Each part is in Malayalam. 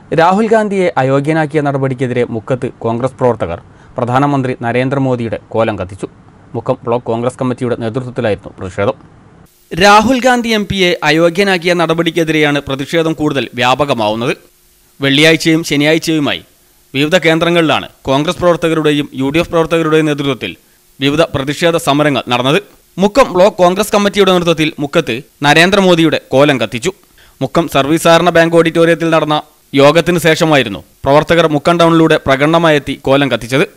രാഹുൽ ഗാന്ധിയെ അയോഗ്യനാക്കിയ നടപടിക്കെതിരെ മുക്കത്ത് കോൺഗ്രസ് പ്രവർത്തകർ പ്രധാനമന്ത്രി നരേന്ദ്രമോദിയുടെ കോലം കത്തിച്ചു മുക്കം ബ്ലോക്ക് കോൺഗ്രസ് കമ്മിറ്റിയുടെ നേതൃത്വത്തിലായിരുന്നു പ്രതിഷേധം രാഹുൽ ഗാന്ധി എം പിയെ അയോഗ്യനാക്കിയ നടപടിക്കെതിരെയാണ് പ്രതിഷേധം കൂടുതൽ വ്യാപകമാവുന്നത് വെള്ളിയാഴ്ചയും ശനിയാഴ്ചയുമായി വിവിധ കേന്ദ്രങ്ങളിലാണ് കോൺഗ്രസ് പ്രവർത്തകരുടെയും യു ഡി എഫ് പ്രവർത്തകരുടെയും നേതൃത്വത്തിൽ വിവിധ പ്രതിഷേധ സമരങ്ങൾ നടന്നത് മുക്കം ബ്ലോക്ക് കോൺഗ്രസ് കമ്മിറ്റിയുടെ നേതൃത്വത്തിൽ മുക്കത്ത് നരേന്ദ്രമോദിയുടെ കോലം കത്തിച്ചു മുക്കം സർവീസ് സഹകരണ ബാങ്ക് ഓഡിറ്റോറിയത്തിൽ നടന്ന യോഗത്തിന് ശേഷമായിരുന്നു പ്രവർത്തകർ മുക്കം ടൗണിലൂടെ പ്രകടനമായെത്തി കോലം കത്തിച്ചത്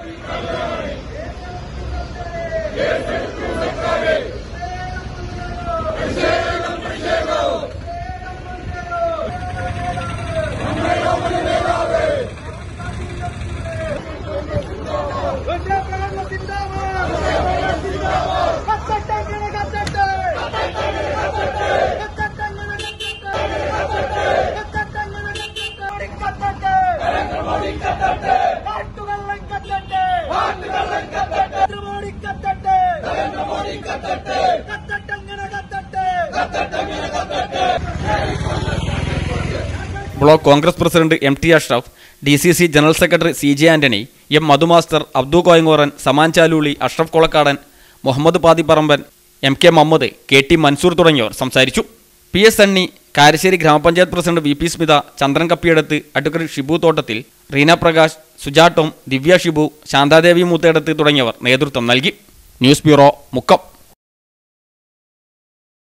block congress president M T Ashraf D C C general secretary C J Antony M Madhu master Abdu Koyangoran Saman Chaluli Ashraf Kolakkadan Muhammad Pathiparamban M K Muhammad K T Mansoor തുടങ്ങിയവർ സംസാരിച്ചു പി എസ് സണ്ണി കാരശ്ശേരി ഗ്രാമപഞ്ചായത്ത് president V P Smitha Chandran Kappiyadath advocate Shibu Thottathil Reena Prakash സുജാട്ടോം ദിവ്യ ഷിബു ശാന്താദേവി മൂത്തേടത്ത് തുടങ്ങിയവർ നേതൃത്വം നൽകി ന്യൂസ് ബ്യൂറോ മുക്കം